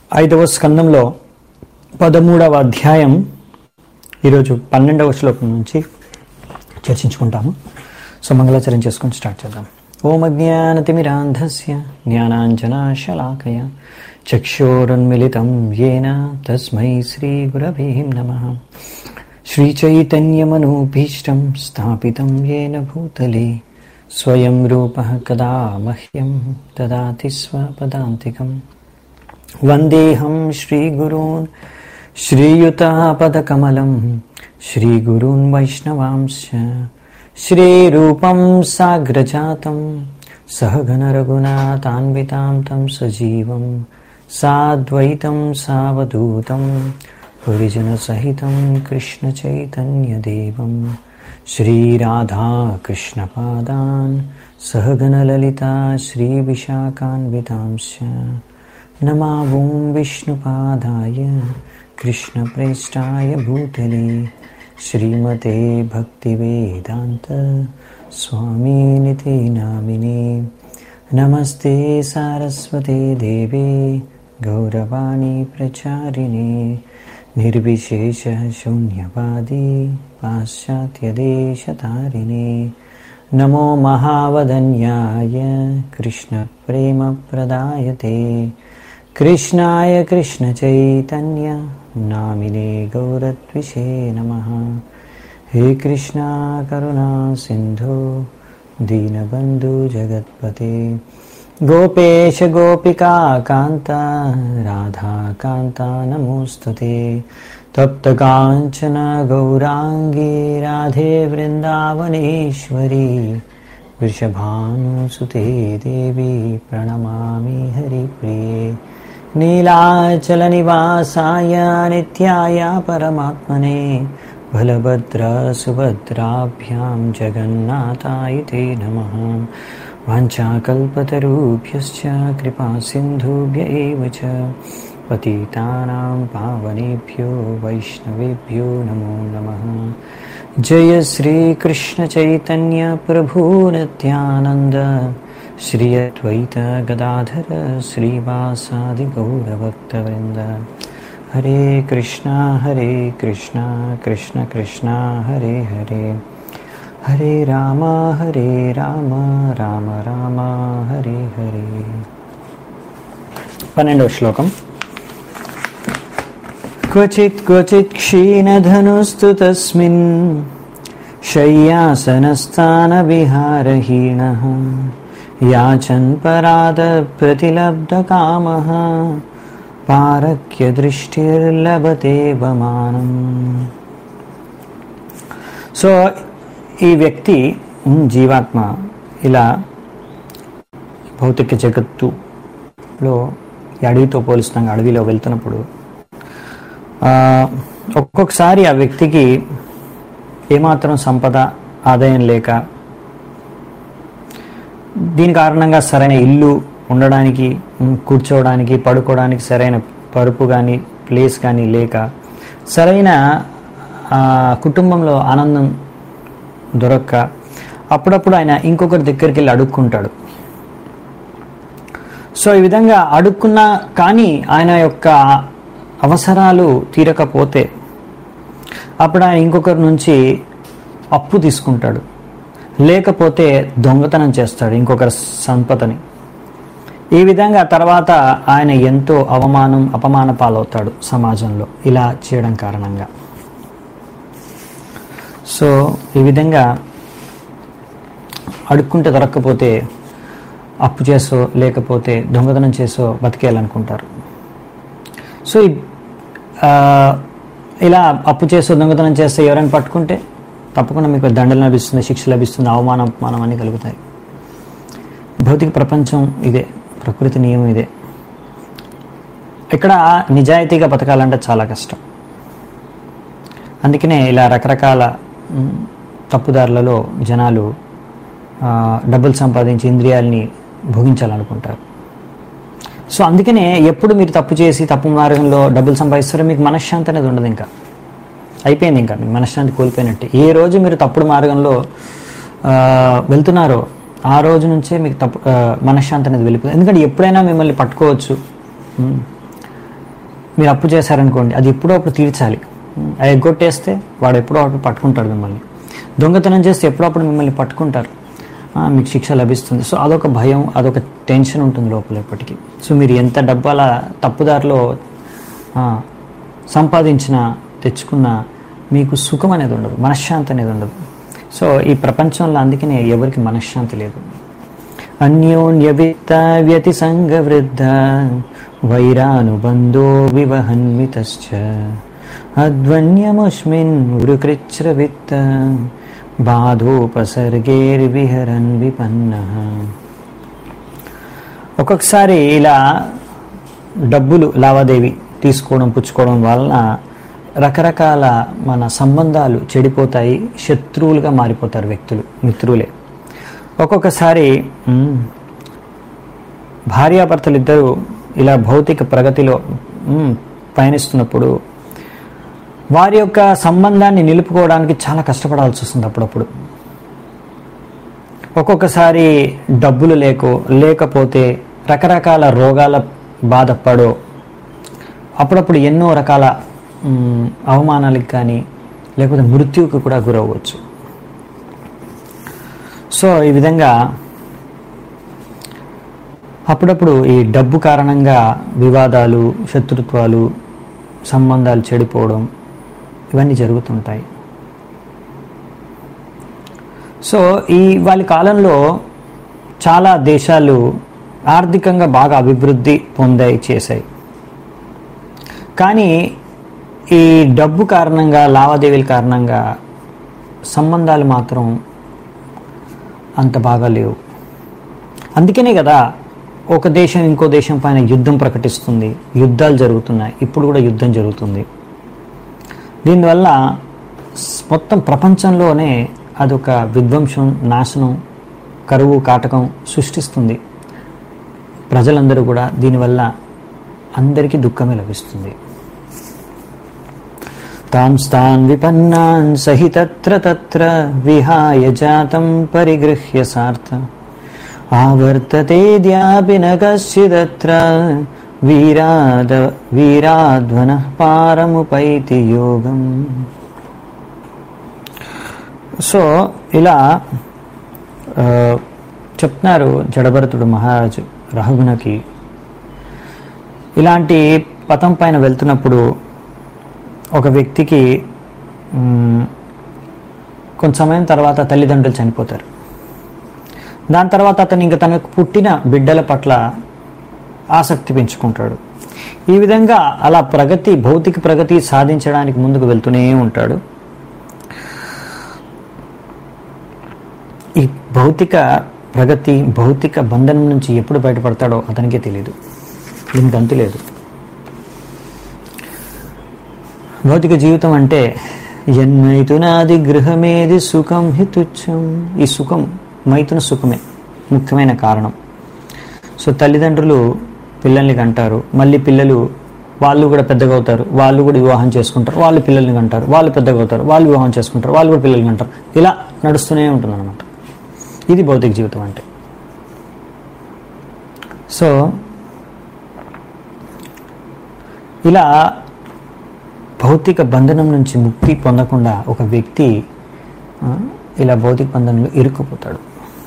ఐదవ స్కందంలో పదమూడవ అధ్యాయం ఈరోజు పన్నెండవ శ్లోకం నుంచి చర్చించుకుంటాము సో మంగళాచరణ చేసుకొని స్టార్ట్ చేద్దాం ఓం అజ్ఞానతిమిరాంధస్య జ్ఞానాంజనాశలాకయ చక్షోరున్మిళితం ఏన తస్మై శ్రీగురవే నమ శ్రీచైతన్యమనూభీష్టం స్థాపితం ఏన భూతలే స్వయం రూపः కదా మహ్యం దదాతి స్వపదాంతికम् వందేహం శ్రీగురూన్ శ్రీయుతాపదకమలం శ్రీగురూన్ వైష్ణవాంశ శ్రీరూపం సాగ్రజాతం సహగణరఘునాథాన్వితాం తం సజీవం సాద్వైతం సావధూతం హరిజనసహితం కృష్ణచైతన్యదేవం श्रीराधाकृष्णपादान् सहगणललिता श्रीविशाखान्वितांश्च नमावों विष्णुपादाय कृष्णप्रेष्ठाय भूतले श्रीमते भक्तिवेदान्त स्वामिनिते नामिने नमस्ते सारस्वते देवे गौरवाणी प्रचारिणे निर्विशेषः शून्यवादी पाश्चात्यदेशतारिणे नमो महावदन्याय कृष्णप्रेमप्रदायते कृष्णाय कृष्णचैतन्य नामिने गौरत्विषे नमः हे कृष्णा करुणा सिन्धो दीनबन्धु जगत्पते गोपेश गोपिका कान्ता राधाकान्ता नमोऽस्तु ते तप्तकाञ्चन गौराङ्गी राधे वृन्दावनेश्वरी वृषभानुसुते देवी प्रणमामि हरिप्रिये नीलाचलनिवासाय नित्याय परमात्मने बलभद्रसुभद्राभ्यां जगन्नाथाय ते नमः वाञ्छाकल्पतरुभ्यश्च कृपासिन्धुभ्य एव च पतितानां पावनेभ्यो वैष्णवेभ्यो नमो नमः जय श्रीकृष्णचैतन्य प्रभु नित्यानन्द श्री अद्वैत गदाधर श्रीवासादिगौरभक्तवृन्द हरे कृष्णा हरे कृष्णा कृष्ण कृष्णा हरे हरे हरे राम हरे राम రామ రామ హరే హరే పన్నెండవ శ్లోకం క్వచిత్ క్వచిత్ క్షీణధనుస్తు తస్మిన్ శయ్యాసనస్థాన విహారహీణ యాచన్ పరాద ప్రతిలబ్ధ కామ పారక్య దృష్టిర్లభతే వమానం సో ఈ వ్యక్తి ఉమ్, జీవాత్మ ఇలా భౌతిక జగత్తులో ఈ అడవితో పోలుస్తాం అడవిలో వెళ్తున్నప్పుడు ఆ, ఒక్కొక్కసారి ఆ వ్యక్తికి ఏమాత్రం సంపద ఆదాయం లేక దీని కారణంగా సరైన ఇల్లు ఉండడానికి ఉమ్, కూర్చోవడానికి పడుకోవడానికి సరైన పరుపు కానీ ప్లేస్ కానీ లేక సరైన ఆ, కుటుంబంలో ఆనందం దొరక్క అప్పుడప్పుడు ఆయన ఇంకొకరి దగ్గరికి వెళ్ళి అడుక్కుంటాడు సో ఈ విధంగా అడుక్కున్నా కానీ ఆయన యొక్క అవసరాలు తీరకపోతే అప్పుడు ఆయన ఇంకొకరి నుంచి అప్పు తీసుకుంటాడు లేకపోతే దొంగతనం చేస్తాడు ఇంకొకరి సంపదని ఈ విధంగా తర్వాత ఆయన ఎంతో అవమానం అపమాన పాలవుతాడు సమాజంలో ఇలా చేయడం కారణంగా సో ఈ విధంగా అడుక్కుంటే దొరక్కపోతే అప్పు చేసో లేకపోతే దొంగతనం చేసో బతికేయాలనుకుంటారు సో ఈ- ఆ, ఇలా అప్పు చేసో దొంగతనం చేస్తే ఎవరైనా పట్టుకుంటే తప్పకుండా మీకు దండలు లభిస్తుంది శిక్ష లభిస్తుంది అవమానం అపమానం అన్నీ కలుగుతాయి భౌతిక ప్రపంచం ఇదే ప్రకృతి నియమం ఇదే ఇక్కడ నిజాయితీగా బతకాలంటే చాలా కష్టం అందుకనే ఇలా రకరకాల మ్, తప్పుదారులలో జనాలు ఆ, డబ్బులు సంపాదించి ఇంద్రియాలని భోగించాలనుకుంటారు సో అందుకనే ఎప్పుడు మీరు తప్పు చేసి తప్పు మార్గంలో డబ్బులు సంపాదిస్తారో మీకు మనశ్శాంతి అనేది ఉండదు ఇంకా అయిపోయింది ఇంకా మీకు మనశ్శాంతి కోల్పోయినట్టు ఏ రోజు మీరు తప్పుడు మార్గంలో ఆ, వెళ్తున్నారో ఆ రోజు నుంచే మీకు తప్పు ఆ, మనశ్శాంతి అనేది వెళ్ళిపోతుంది ఎందుకంటే ఎప్పుడైనా మిమ్మల్ని పట్టుకోవచ్చు ఉమ్. మీరు అప్పు చేశారనుకోండి అది ఎప్పుడో అప్పుడు తీర్చాలి ఆ ఎగ్గొట్టేస్తే వాడు ఎప్పుడో అప్పుడు పట్టుకుంటాడు మిమ్మల్ని దొంగతనం చేస్తే ఎప్పుడప్పుడు మిమ్మల్ని పట్టుకుంటారు ఆ, మీకు శిక్ష లభిస్తుంది సో అదొక భయం అదొక టెన్షన్ ఉంటుంది లోపల ఎప్పటికీ సో మీరు ఎంత డబ్బు అలా తప్పుదారిలో ఆ, సంపాదించినా తెచ్చుకున్నా మీకు సుఖం అనేది ఉండదు మనశ్శాంతి అనేది ఉండదు సో ఈ ప్రపంచంలో అందుకనే ఎవరికి మనశ్శాంతి లేదు అన్యోన్య విత్త వ్యతి సంగ వృద్ధ వైరానుబంధో వివహన్వితశ్చ అద్వన్యముష్మిన్ ఉరుకృచ్ర విత్త బాధోపసర్గేర్విహరన్ విపన్న ఒక్కొక్కసారి ఇలా డబ్బులు లావాదేవీ తీసుకోవడం పుచ్చుకోవడం వలన రకరకాల మన సంబంధాలు చెడిపోతాయి శత్రువులుగా మారిపోతారు వ్యక్తులు మిత్రులే ఒక్కొక్కసారి మ్, భార్యాభర్తలు ఇద్దరు ఇలా భౌతిక ప్రగతిలో మ్, పయనిస్తున్నప్పుడు వారి యొక్క సంబంధాన్ని నిలుపుకోవడానికి చాలా కష్టపడాల్సి వస్తుంది అప్పుడప్పుడు ఒక్కొక్కసారి డబ్బులు లేకో లేకపోతే రకరకాల రోగాల బాధపడో అప్పుడప్పుడు ఎన్నో రకాల మ్, అవమానాలకు కానీ లేకపోతే మృత్యువుకు కూడా గురవ్వచ్చు సో ఈ విధంగా అప్పుడప్పుడు ఈ డబ్బు కారణంగా వివాదాలు శత్రుత్వాలు సంబంధాలు చెడిపోవడం ఇవన్నీ జరుగుతుంటాయి సో ఈ వాళ్ళ కాలంలో చాలా దేశాలు ఆర్థికంగా బాగా అభివృద్ధి పొందాయి చేశాయి కానీ ఈ డబ్బు కారణంగా లావాదేవీల కారణంగా సంబంధాలు మాత్రం అంత బాగా లేవు అందుకనే కదా ఒక దేశం ఇంకో దేశం పైన యుద్ధం ప్రకటిస్తుంది యుద్ధాలు జరుగుతున్నాయి ఇప్పుడు కూడా యుద్ధం జరుగుతుంది దీనివల్ల స్- మొత్తం ప్రపంచంలోనే అదొక విధ్వంసం నాశనం కరువు కాటకం సృష్టిస్తుంది ప్రజలందరూ కూడా దీనివల్ల అందరికీ దుఃఖమే లభిస్తుంది తాంస్తాన్ విపన్నాన్ సహి తత్ర తత్ర విహాయ జాతం పరిగృహ్య సార్థ ఆవర్తతేద్యాపి న కశ్చిదత్ర వీరాద వీరాధ్వన పారముపైతి యోగం సో ఇలా ఆ, చెప్తున్నారు జడభరతుడు మహారాజు రహుగుణకి ఇలాంటి పథం పైన వెళ్తున్నప్పుడు ఒక వ్యక్తికి మ్, కొంత సమయం తర్వాత తల్లిదండ్రులు చనిపోతారు దాని తర్వాత అతను ఇంకా తనకు పుట్టిన బిడ్డల పట్ల ఆసక్తి పెంచుకుంటాడు ఈ విధంగా అలా ప్రగతి భౌతిక ప్రగతి సాధించడానికి ముందుకు వెళ్తూనే ఉంటాడు ఈ భౌతిక ప్రగతి భౌతిక బంధనం నుంచి ఎప్పుడు బయటపడతాడో అతనికే తెలియదు దీనికి అంతు లేదు భౌతిక జీవితం అంటే ఎన్మైతునాది గృహమేది సుఖం హి తుచ్చం ఈ సుఖం మైతున సుఖమే ముఖ్యమైన కారణం సో తల్లిదండ్రులు పిల్లల్ని కంటారు మళ్ళీ పిల్లలు వాళ్ళు కూడా పెద్దగా అవుతారు వాళ్ళు కూడా వివాహం చేసుకుంటారు వాళ్ళు పిల్లల్ని కంటారు వాళ్ళు పెద్దగా అవుతారు వాళ్ళు వివాహం చేసుకుంటారు వాళ్ళు కూడా పిల్లల్ని కంటారు ఇలా నడుస్తూనే ఉంటుంది అనమాట ఇది భౌతిక జీవితం అంటే సో ఇలా భౌతిక బంధనం నుంచి ముక్తి పొందకుండా ఒక వ్యక్తి ఆ, ఇలా భౌతిక బంధనంలో ఇరుక్కుపోతాడు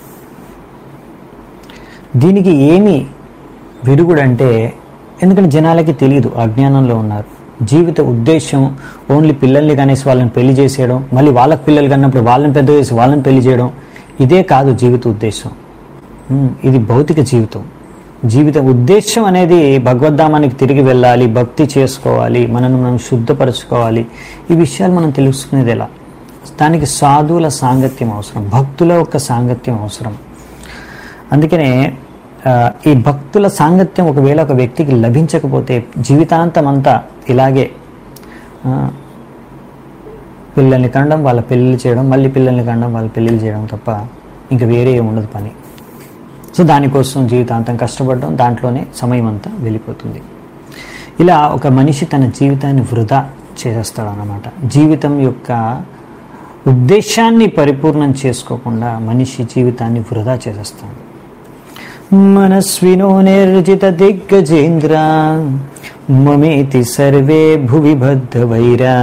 దీనికి ఏమి విరుగుడంటే ఎందుకంటే జనాలకి తెలియదు అజ్ఞానంలో ఉన్నారు జీవిత ఉద్దేశం ఓన్లీ పిల్లల్ని కనేసి వాళ్ళని పెళ్లి చేసేయడం మళ్ళీ వాళ్ళకి పిల్లలు కన్నప్పుడు వాళ్ళని పెద్ద చేసి వాళ్ళని పెళ్లి చేయడం ఇదే కాదు జీవిత ఉద్దేశం ఉమ్, ఇది భౌతిక జీవితం జీవిత ఉద్దేశం అనేది భగవద్ధామానికి తిరిగి వెళ్ళాలి భక్తి చేసుకోవాలి మనను మనం శుద్ధపరచుకోవాలి ఈ విషయాలు మనం తెలుసుకునేది ఎలా దానికి సాధువుల సాంగత్యం అవసరం భక్తుల యొక్క సాంగత్యం అవసరం అందుకనే ఆ, ఈ భక్తుల సాంగత్యం ఒకవేళ ఒక వ్యక్తికి లభించకపోతే జీవితాంతం అంతా ఇలాగే ఆ, పిల్లల్ని కనడం వాళ్ళ పెళ్ళిళ్ళు చేయడం మళ్ళీ పిల్లల్ని కనడం వాళ్ళ పెళ్ళిళ్ళు చేయడం తప్ప ఇంకా వేరే ఏం ఉండదు పని సో దానికోసం జీవితాంతం కష్టపడడం దాంట్లోనే సమయం అంతా వెళ్ళిపోతుంది ఇలా ఒక మనిషి తన జీవితాన్ని వృధా చేసేస్తాడు అన్నమాట జీవితం యొక్క ఉద్దేశాన్ని పరిపూర్ణం చేసుకోకుండా మనిషి జీవితాన్ని వృధా చేసేస్తాడు మనస్వినో నిర్జిత దిగ్గజేంద్ర మమేతి సర్వే భువి బద్ధవైరా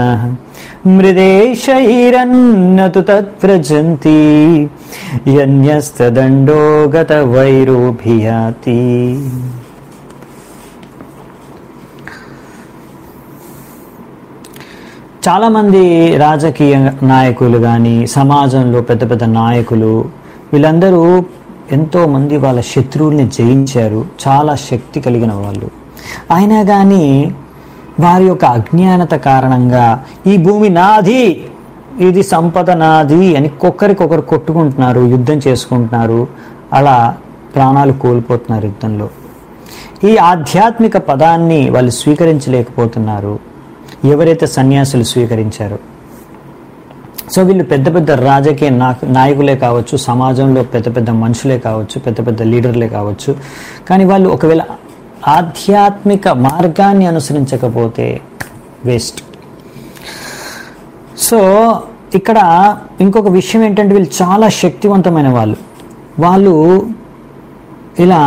మృదేశైరన్నతు తత్వ్రజంతి యన్యస్తదండో గత వైరోభియాతి చాలామంది రాజకీయ నాయకులు కానీ సమాజంలో పెద్ద పెద్ద నాయకులు వీళ్ళందరూ ఎంతో మంది వాళ్ళ శత్రువుల్ని జయించారు చాలా శక్తి కలిగిన వాళ్ళు అయినా కానీ వారి యొక్క అజ్ఞానత కారణంగా ఈ భూమి నాది ఇది సంపద నాది అని ఒక్కరికొకరు కొట్టుకుంటున్నారు యుద్ధం చేసుకుంటున్నారు అలా ప్రాణాలు కోల్పోతున్నారు యుద్ధంలో ఈ ఆధ్యాత్మిక పదాన్ని వాళ్ళు స్వీకరించలేకపోతున్నారు ఎవరైతే సన్యాసులు స్వీకరించారో సో వీళ్ళు పెద్ద పెద్ద రాజకీయ నా- నాయకులే కావచ్చు సమాజంలో పెద్ద పెద్ద మనుషులే కావచ్చు పెద్ద పెద్ద లీడర్లే కావచ్చు కానీ వాళ్ళు ఒకవేళ ఆధ్యాత్మిక మార్గాన్ని అనుసరించకపోతే వేస్ట్ సో ఇక్కడ ఇంకొక విషయం ఏంటంటే వీళ్ళు చాలా శక్తివంతమైన వాళ్ళు వాళ్ళు ఇలా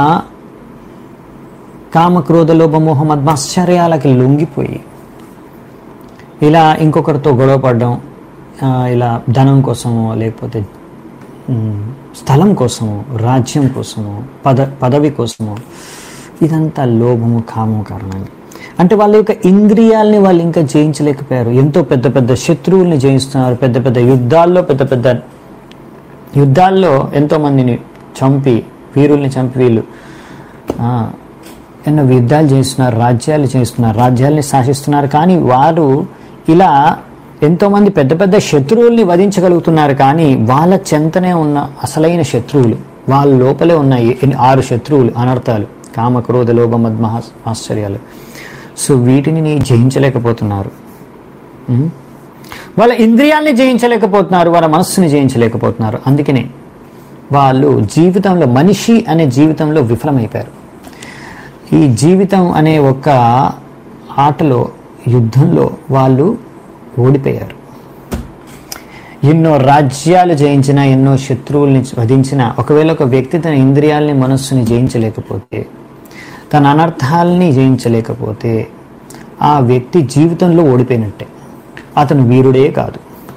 కామక్రోధ లోభ మోహ మద్మాశ్చర్యాలకి లొంగిపోయి ఇలా ఇంకొకరితో గొడవ పడడం ఆ, ఇలా ధనం కోసమో లేకపోతే ఉమ్, స్థలం కోసమో రాజ్యం కోసమో పద పదవి కోసమో ఇదంతా లోభము కామము కారణంగా అంటే వాళ్ళ యొక్క ఇంద్రియాల్ని వాళ్ళు ఇంకా జయించలేకపోయారు ఎంతో పెద్ద పెద్ద శత్రువుల్ని జయిస్తున్నారు పెద్ద పెద్ద యుద్ధాల్లో పెద్ద పెద్ద యుద్ధాల్లో ఎంతో మందిని చంపి వీరుల్ని చంపి వీళ్ళు ఆ, ఎన్నో యుద్ధాలు చేస్తున్నారు రాజ్యాలు చేస్తున్నారు రాజ్యాల్ని శాసిస్తున్నారు కానీ వారు ఇలా ఎంతోమంది పెద్ద పెద్ద శత్రువుల్ని వధించగలుగుతున్నారు కానీ వాళ్ళ చెంతనే ఉన్న అసలైన శత్రువులు వాళ్ళ లోపలే ఉన్నాయి ఎన్ని- ఆరు శత్రువులు అనర్థాలు కామ క్రోధ లోభ మద్మహ ఆశ్చర్యాలు సో వీటిని నీ జయించలేకపోతున్నారు ఉం? వాళ్ళ ఇంద్రియాల్ని జయించలేకపోతున్నారు వాళ్ళ మనస్సుని జయించలేకపోతున్నారు అందుకనే వాళ్ళు జీవితంలో మనిషి అనే జీవితంలో విఫలమైపోయారు ఈ జీవితం అనే ఒక ఆటలో యుద్ధంలో వాళ్ళు ఓడిపోయారు ఎన్నో రాజ్యాలు జయించిన ఎన్నో శత్రువుల్ని వధించిన ఒకవేళ ఒక వ్యక్తి తన ఇంద్రియాల్ని మనస్సుని జయించలేకపోతే తన అనర్థాలని జయించలేకపోతే ఆ వ్యక్తి జీవితంలో ఓడిపోయినట్టే అతను వీరుడే కాదు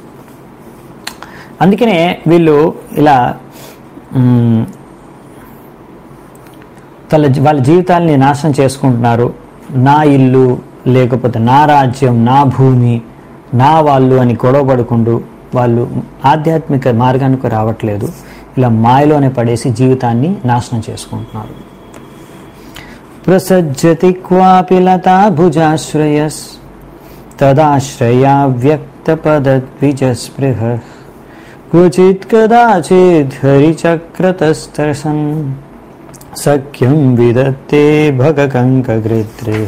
అందుకనే వీళ్ళు ఇలా మ్, వాళ్ళ వాళ్ళ జీవితాల్ని నాశనం చేసుకుంటున్నారు నా ఇల్లు లేకపోతే నా రాజ్యం నా భూమి నా వాళ్ళు అని గొడవపడుకుంటూ వాళ్ళు ఆధ్యాత్మిక మార్గానికి రావట్లేదు ఇలా మాయలోనే పడేసి జీవితాన్ని నాశనం చేసుకుంటున్నారు ప్రసజ్జతి క్వాపి లతా భుజాశ్రయస్ తదాశ్రయా వ్యక్త పదద్విజస్పృహ క్వచిత్ కదాచిద్ హరిచక్రతస్తరసన్ సఖ్యం విదత్తే భగకంకగృద్రే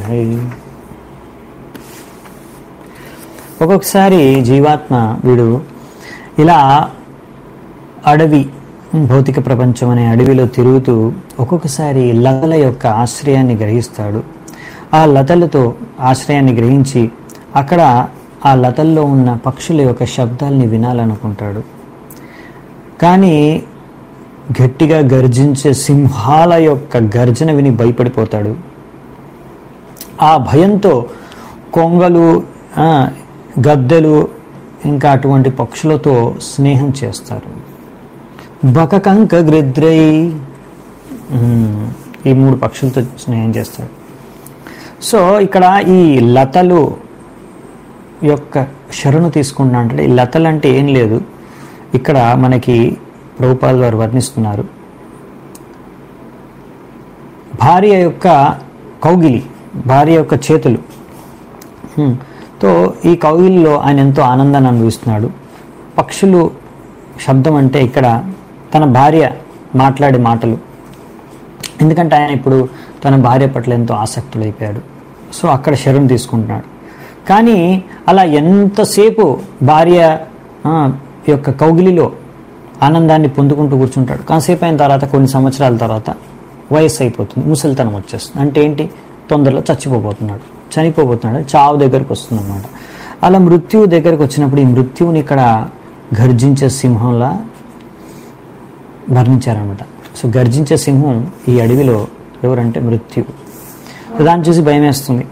ఒక్కొక్కసారి జీవాత్మ వీడు ఇలా అడవి భౌతిక ప్రపంచం అనే అడవిలో తిరుగుతూ ఒక్కొక్కసారి లతల యొక్క ఆశ్రయాన్ని గ్రహిస్తాడు ఆ లతలతో ఆశ్రయాన్ని గ్రహించి అక్కడ ఆ లతల్లో ఉన్న పక్షుల యొక్క శబ్దాల్ని వినాలనుకుంటాడు కానీ గట్టిగా గర్జించే సింహాల యొక్క గర్జన విని భయపడిపోతాడు ఆ భయంతో కొంగలు ఆ, గద్దెలు ఇంకా అటువంటి పక్షులతో స్నేహం చేస్తారు బకకంక గృద్రై ఉమ్, ఈ మూడు పక్షులతో స్నేహం చేస్తాడు సో ఇక్కడ ఈ లతలు యొక్క శరణు తీసుకుంటా అంటే ఈ లతలు అంటే ఏం లేదు ఇక్కడ మనకి ప్రభుపాల్ వారు వర్ణిస్తున్నారు భార్య యొక్క కౌగిలి భార్య యొక్క చేతులు హ్మ్. తో ఈ కౌగిలిలో ఆయన ఎంతో ఆనందాన్ని అనుభవిస్తున్నాడు పక్షులు శబ్దం అంటే ఇక్కడ తన భార్య మాట్లాడే మాటలు ఎందుకంటే ఆయన ఇప్పుడు తన భార్య పట్ల ఎంతో ఆసక్తుడైపోయాడు సో అక్కడ శరణ్ తీసుకుంటున్నాడు కానీ అలా ఎంతసేపు భార్య ఆ, యొక్క కౌగిలిలో ఆనందాన్ని పొందుకుంటూ కూర్చుంటాడు కాసేపు అయిన తర్వాత కొన్ని సంవత్సరాల తర్వాత వయస్సు అయిపోతుంది ముసలితనం వచ్చేస్తుంది అంటే ఏంటి తొందరలో చచ్చిపోబోతున్నాడు చనిపోబోతున్నాడు చావు దగ్గరకు వస్తుంది అనమాట అలా మృత్యువు దగ్గరకు వచ్చినప్పుడు ఈ మృత్యువుని ఇక్కడ గర్జించే సింహంలా వర్ణించారనమాట సో గర్జించే సింహం ఈ అడవిలో ఎవరంటే మృత్యు దాన్ని చూసి భయం వేస్తుంది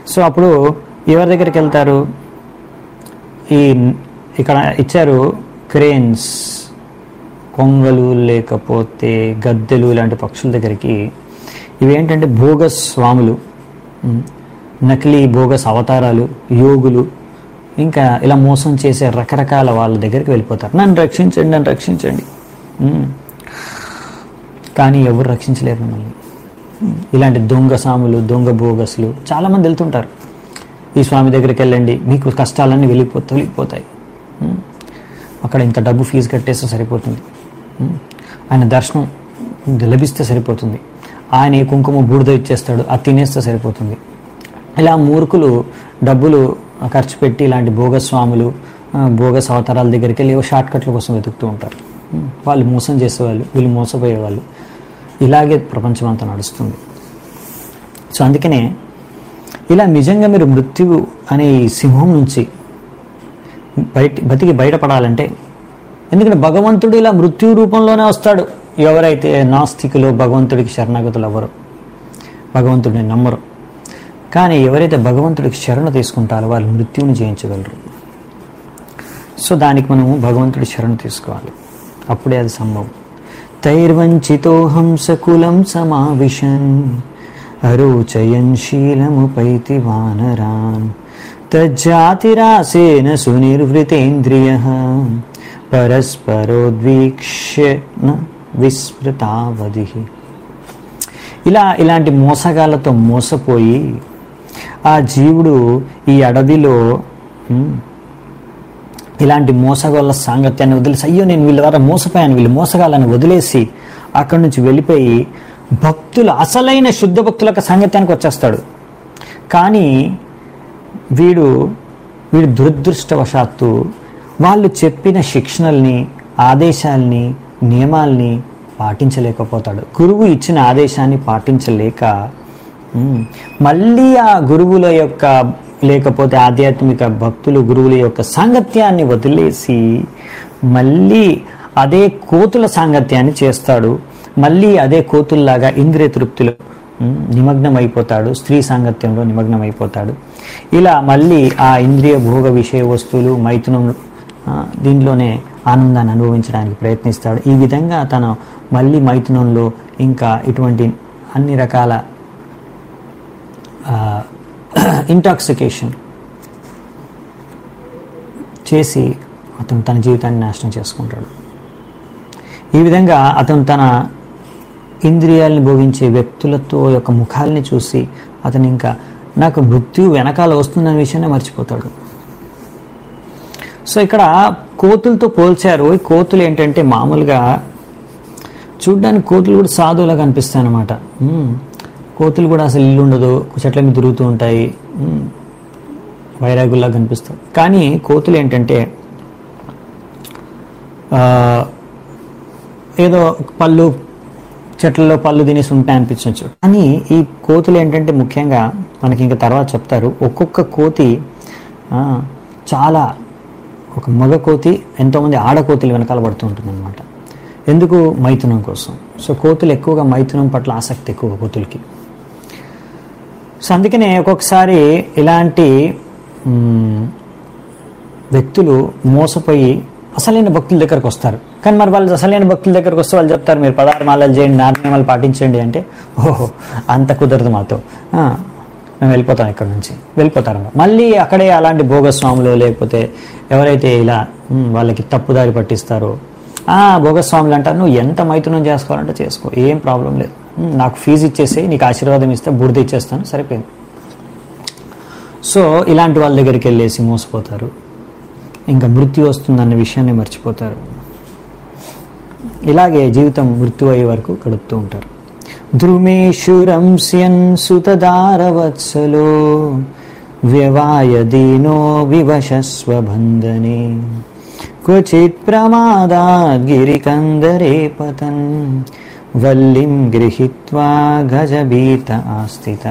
సో అప్పుడు ఎవరి దగ్గరికి వెళ్తారు ఈ ఇక్కడ ఇచ్చారు క్రేన్స్ కొంగలు లేకపోతే గద్దెలు ఇలాంటి పక్షుల దగ్గరికి ఇవేంటంటే భోగస్ స్వాములు ఉమ్, నకిలీ భోగస్ అవతారాలు యోగులు ఇంకా ఇలా మోసం చేసే రకరకాల వాళ్ళ దగ్గరికి వెళ్ళిపోతారు నన్ను రక్షించండి నన్ను రక్షించండి ఉమ్. కానీ ఎవరు రక్షించలేరు మిమ్మల్ని ఉమ్, ఇలాంటి దొంగ సాములు దొంగ భోగస్లు చాలామంది వెళ్తుంటారు ఈ స్వామి దగ్గరికి వెళ్ళండి మీకు కష్టాలన్నీ వెళ్ళిపో తొలిగిపోతాయి ఉమ్. అక్కడ ఇంత డబ్బు ఫీజు కట్టేస్తే సరిపోతుంది ఉమ్. ఆయన దర్శనం లభిస్తే సరిపోతుంది ఆయన ఈ కుంకుమ బూడిద ఇచ్చేస్తాడు అది తినేస్తే సరిపోతుంది ఇలా మూర్ఖులు డబ్బులు ఖర్చు పెట్టి ఇలాంటి భోగస్వాములు ఆ, భోగస్ అవతారాల దగ్గరికి వెళ్ళి ఏవో షార్ట్ కట్ల కోసం వెతుకుతూ ఉంటారు ఉమ్. వాళ్ళు మోసం చేసేవాళ్ళు వీళ్ళు మోసపోయేవాళ్ళు ఇలాగే ప్రపంచం అంతా నడుస్తుంది సో అందుకనే ఇలా నిజంగా మీరు మృత్యువు అనే ఈ సింహం నుంచి బయట బతికి బయటపడాలంటే ఎందుకంటే భగవంతుడు ఇలా మృత్యు రూపంలోనే వస్తాడు ఎవరైతే నాస్తికులు భగవంతుడికి శరణాగతులు అవ్వరు భగవంతుడిని నమ్మరు కానీ ఎవరైతే భగవంతుడికి శరణ తీసుకుంటారో వాళ్ళు మృత్యువుని జయించగలరు సో దానికి మనము భగవంతుడి శరణ తీసుకోవాలి అప్పుడే అది సంభవం తైర్వంచితో హంసకులం సమావిశన్ అరోచయన్ శీలముపైతి వానరాన్ తజ్జాతిరాసేన సునిర్వృతేంద్రియ పరస్పరోద్వీక్ష్య న విస్మృతావధి ఇలా ఇలాంటి మోసగాళ్ళతో మోసపోయి ఆ జీవుడు ఈ అడవిలో ఉమ్, ఇలాంటి మోసగాళ్ళ సాంగత్యాన్ని వదిలేసి అయ్యో నేను వీళ్ళ ద్వారా మోసపోయాను వీళ్ళు మోసగాళ్ళని వదిలేసి అక్కడి నుంచి వెళ్ళిపోయి భక్తులు అసలైన శుద్ధ భక్తుల యొక్క సాంగత్యానికి వచ్చేస్తాడు కానీ వీడు వీడు దురదృష్టవశాత్తు వాళ్ళు చెప్పిన శిక్షణల్ని ఆదేశాల్ని నియమాల్ని పాటించలేకపోతాడు గురువు ఇచ్చిన ఆదేశాన్ని పాటించలేక ఉమ్, మళ్ళీ ఆ గురువుల యొక్క లేకపోతే ఆధ్యాత్మిక భక్తులు గురువుల యొక్క సాంగత్యాన్ని వదిలేసి మళ్ళీ అదే కోతుల సాంగత్యాన్ని చేస్తాడు మళ్ళీ అదే కోతుల్లాగా ఇంద్రియ తృప్తిలో ఉమ్, నిమగ్నమైపోతాడు స్త్రీ సాంగత్యంలో నిమగ్నమైపోతాడు ఇలా మళ్ళీ ఆ ఇంద్రియ భోగ విషయ వస్తువులు మైథునం ఆ, దీనిలోనే ఆనందాన్ని అనుభవించడానికి ప్రయత్నిస్తాడు ఈ విధంగా తను మళ్ళీ మైథునంలో ఇంకా ఇటువంటి అన్ని రకాల ఇంటాక్సికేషన్ చేసి అతను తన జీవితాన్ని నాశనం చేసుకుంటాడు ఈ విధంగా అతను తన ఇంద్రియాలను భోగించే వ్యక్తులతో యొక్క ముఖాల్ని చూసి అతను ఇంకా నాకు మృత్యు వెనకాల వస్తుందనే విషయాన్ని మర్చిపోతాడు సో ఇక్కడ కోతులతో పోల్చారు ఈ కోతులు ఏంటంటే మామూలుగా చూడ్డానికి కోతులు కూడా సాధువులా కనిపిస్తాయి అన్నమాట ఉమ్. కోతులు కూడా అసలు ఇల్లు ఉండదు చెట్ల మీద తిరుగుతూ ఉంటాయి ఉమ్. వైరాగుల్లా కనిపిస్తాయి కానీ కోతులు ఏంటంటే ఆ, ఏదో పళ్ళు చెట్లలో పళ్ళు తినేసి ఉంటాయి అనిపించవచ్చు కానీ ఈ కోతులు ఏంటంటే ముఖ్యంగా మనకి ఇంకా తర్వాత చెప్తారు ఒక్కొక్క కోతి ఆ, చాలా ఒక మగ కోతి ఎంతోమంది ఆడకోతులు వెనకాల పడుతూ ఉంటుంది అనమాట ఎందుకు మైథునం కోసం సో కోతులు ఎక్కువగా మైథునం పట్ల ఆసక్తి ఎక్కువ కోతులకి సో అందుకనే ఒక్కొక్కసారి ఇలాంటి మ్, వ్యక్తులు మోసపోయి అసలైన భక్తుల దగ్గరకు వస్తారు కానీ మరి వాళ్ళు అసలైన భక్తుల దగ్గరకు వస్తే వాళ్ళు చెప్తారు మీరు పదహారు మాలలు చేయండి నార్నియమాలు పాటించండి అంటే ఓహో అంత కుదరదు మాతో ఆ, మేము వెళ్ళిపోతాం ఇక్కడ నుంచి వెళ్ళిపోతారు మళ్ళీ అక్కడే అలాంటి భోగస్వాములు లేకపోతే ఎవరైతే ఇలా ఉమ్, వాళ్ళకి తప్పుదారి పట్టిస్తారో ఆ భోగస్వాములు అంటారు నువ్వు ఎంత మైథునం చేసుకోవాలంటే చేసుకో ఏం ప్రాబ్లం లేదు ఉమ్, నాకు ఫీజు ఇచ్చేసి నీకు ఆశీర్వాదం ఇస్తే బుడిద ఇచ్చేస్తాను సరిపోయింది సో ఇలాంటి వాళ్ళ దగ్గరికి వెళ్ళేసి మోసపోతారు ఇంకా మృత్యు వస్తుందన్న విషయాన్ని మర్చిపోతారు ఇలాగే జీవితం మృత్యు అయ్యే వరకు గడుపుతూ ఉంటారు ధ్రుమేశురంస్యన్ సుతదారవత్సలో వ్యవాయ దీనో వివశస్వబంధనే క్వచిత్ ప్రమాదాద్ గిరికందరే పతన్ వల్లిం గృహీత్వా గజబీత ఆస్థిత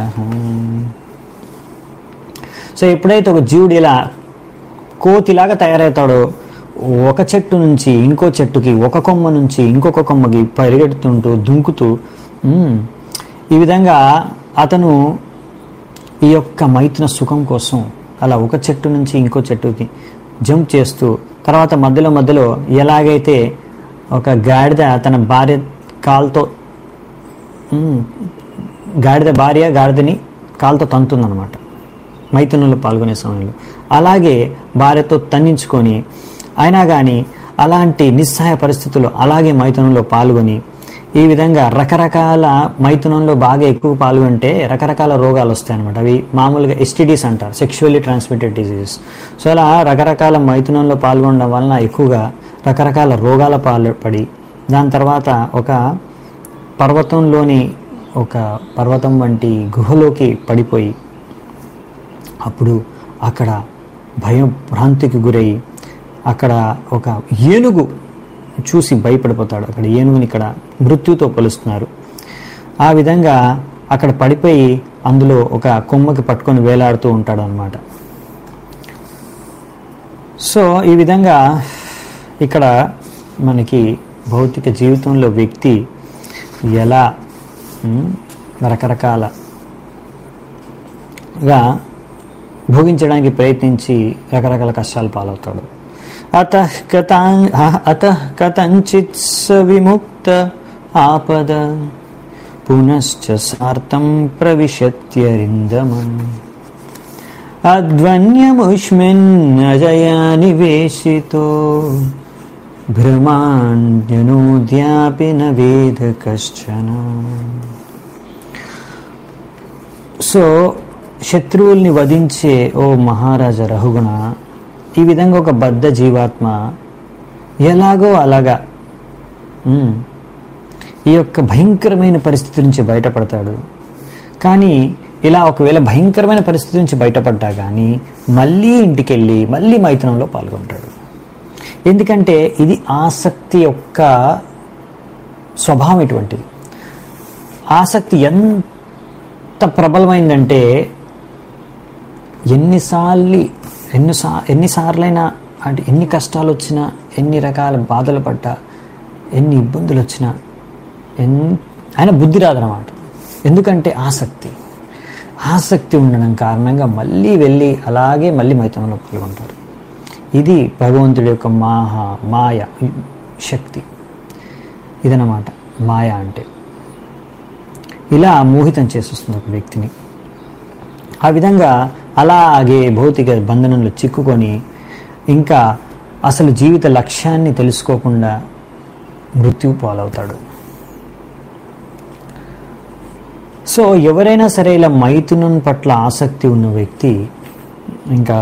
సో ఎప్పుడైతే ఒక జీవుడు ఇలా కోతిలాగా తయారవుతాడో ఒక చెట్టు నుంచి ఇంకో చెట్టుకి ఒక కొమ్మ నుంచి ఇంకొక కొమ్మకి పరిగెడుతుంటూ దుంకుతూ ఉమ్, ఈ విధంగా అతను ఈ యొక్క మైథున సుఖం కోసం అలా ఒక చెట్టు నుంచి ఇంకో చెట్టుకి జంప్ చేస్తూ తర్వాత మధ్యలో మధ్యలో ఎలాగైతే ఒక గాడిద తన భార్య కాల్తో ఉమ్, గాడిద భార్య గాడిదని కాలుతో తంతుందన్నమాట మైథునంలో పాల్గొనే సమయంలో అలాగే భార్యతో తన్నించుకొని అయినా కానీ అలాంటి నిస్సహాయ పరిస్థితుల్లో అలాగే మైథునంలో పాల్గొని ఈ విధంగా రకరకాల మైథునంలో బాగా ఎక్కువ పాల్గొంటే రకరకాల రోగాలు వస్తాయి అనమాట అవి మామూలుగా ఎస్టీడీస్ అంటారు సెక్షువల్లీ ట్రాన్స్మిటెడ్ డిసీజెస్ సో అలా రకరకాల మైథునంలో పాల్గొనడం వలన ఎక్కువగా రకరకాల రోగాల పాల్పడి దాని తర్వాత ఒక పర్వతంలోని ఒక పర్వతం వంటి గుహలోకి పడిపోయి అప్పుడు అక్కడ భయం భ్రాంతికి గురై అక్కడ ఒక ఏనుగు చూసి భయపడిపోతాడు అక్కడ ఏనుగుని ఇక్కడ మృత్యుతో పోలుస్తున్నారు ఆ విధంగా అక్కడ పడిపోయి అందులో ఒక కొమ్మకి పట్టుకొని వేలాడుతూ ఉంటాడు అనమాట సో ఈ విధంగా ఇక్కడ మనకి భౌతిక జీవితంలో వ్యక్తి ఎలా ఉమ్, రకరకాలగా భోగించడానికి ప్రయత్నించి రకరకాల కష్టాలు పాలవుతాడు అత కథాం అత కథంచిత్ స విముక్త ఆపద పునశ్చ సార్థం ప్రవిశత్యరిందమం అధ్వన్యముష్మిన్నజయా నివేశితో భ్రమాణ్యనోద్యాపి న వేద కశ్చన సో శత్రువుల్ని వధించే ఓ మహారాజా రహుగుణ ఈ విధంగా ఒక బద్ధ జీవాత్మ ఎలాగో అలాగా ఉమ్, ఈ యొక్క భయంకరమైన పరిస్థితి నుంచి బయటపడతాడు కానీ ఇలా ఒకవేళ భయంకరమైన పరిస్థితి నుంచి బయటపడ్డా కానీ మళ్ళీ ఇంటికి వెళ్ళి మళ్ళీ మైథునంలో పాల్గొంటాడు ఎందుకంటే ఇది ఆసక్తి యొక్క స్వభావం ఇటువంటిది ఆసక్తి ఎంత ప్రబలమైందంటే ఎన్నిసార్లు ఎన్నిసా ఎన్నిసార్లైనా అంటే ఎన్ని కష్టాలు వచ్చినా ఎన్ని రకాల బాధలు పడ్డా ఎన్ని ఇబ్బందులు వచ్చినా ఎన్ ఆయన బుద్ధి రాదనమాట ఎందుకంటే ఆసక్తి ఆసక్తి ఉండడం కారణంగా మళ్ళీ వెళ్ళి అలాగే మళ్ళీ మైతంలో పాల్గొంటారు ఇది భగవంతుడి యొక్క మాహా మాయ శక్తి ఇదనమాట మాయ అంటే ఇలా మోహితం చేసేస్తుంది ఒక వ్యక్తిని ఆ విధంగా అలాగే భౌతిక బంధనంలో చిక్కుకొని ఇంకా అసలు జీవిత లక్ష్యాన్ని తెలుసుకోకుండా మృత్యు పాలవుతాడు సో ఎవరైనా సరే ఇలా మైథునం పట్ల ఆసక్తి ఉన్న వ్యక్తి ఇంకా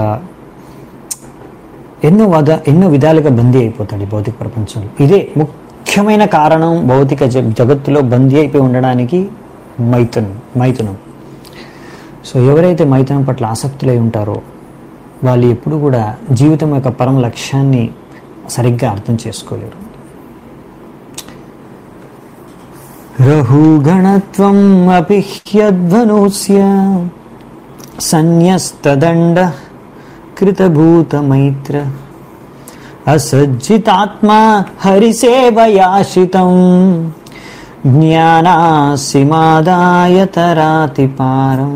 ఎన్నో వద ఎన్నో విధాలుగా బందీ అయిపోతాడు ఈ భౌతిక ప్రపంచంలో ఇదే ముఖ్యమైన కారణం భౌతిక జ- జగత్తులో బందీ అయిపోయి ఉండడానికి మైథునం మైథునం సో ఎవరైతే మైథునం పట్ల ఆసక్తులై ఉంటారో వాళ్ళు ఎప్పుడు కూడా జీవితం యొక్క పరమ లక్ష్యాన్ని సరిగ్గా అర్థం చేసుకోలేరు రహుగణత్వం అపి హ్యధ్వనోస్య సన్యస్తదండ కృతభూతమైత్ర అసజ్జితాత్మా హరిసేవయాశితం జ్ఞానాసిమాదాయ తరాతి పారం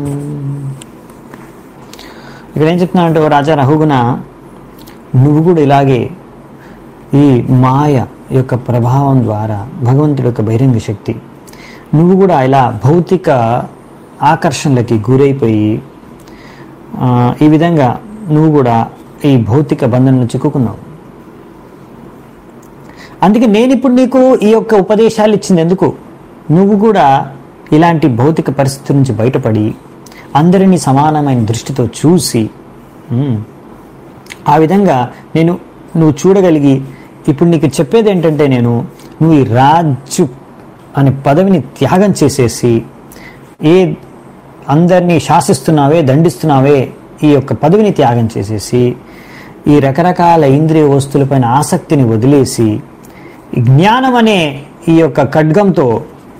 ఇక్కడ ఏం చెప్తున్నా అంటే ఓ రాజా రహుగుణ నువ్వు కూడా ఇలాగే ఈ మాయ యొక్క ప్రభావం ద్వారా భగవంతుడి యొక్క బహిరంగ శక్తి నువ్వు కూడా ఇలా భౌతిక ఆకర్షణలకి గురైపోయి ఆ, ఈ విధంగా నువ్వు కూడా ఈ భౌతిక బంధంలో చిక్కుకున్నావు అందుకే నేను ఇప్పుడు నీకు ఈ యొక్క ఉపదేశాలు ఇచ్చింది ఎందుకు నువ్వు కూడా ఇలాంటి భౌతిక పరిస్థితి నుంచి బయటపడి అందరినీ సమానమైన దృష్టితో చూసి ఉమ్, ఆ విధంగా నేను నువ్వు చూడగలిగి ఇప్పుడు నీకు చెప్పేది ఏంటంటే నేను నువ్వు ఈ రాజు అనే పదవిని త్యాగం చేసేసి ఏ అందరినీ శాసిస్తున్నావే దండిస్తున్నావే ఈ యొక్క పదవిని త్యాగం చేసేసి ఈ రకరకాల ఇంద్రియ వస్తువులపైన ఆసక్తిని వదిలేసి ఈ జ్ఞానం అనే ఈ యొక్క ఖడ్గంతో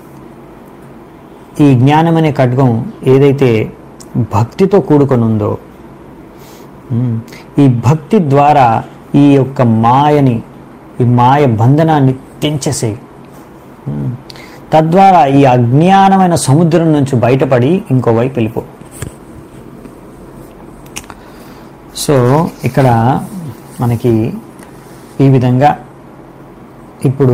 ఈ జ్ఞానం అనే ఖడ్గం ఏదైతే భక్తితో కూడుకొని ఉందో ఉమ్, ఈ భక్తి ద్వారా ఈ యొక్క మాయని ఈ మాయ బంధనాన్ని తెంచేసేయి ఉమ్, తద్వారా ఈ అజ్ఞానమైన సముద్రం నుంచి బయటపడి ఇంకోవైపు వెళ్ళిపో సో ఇక్కడ మనకి ఈ విధంగా ఇప్పుడు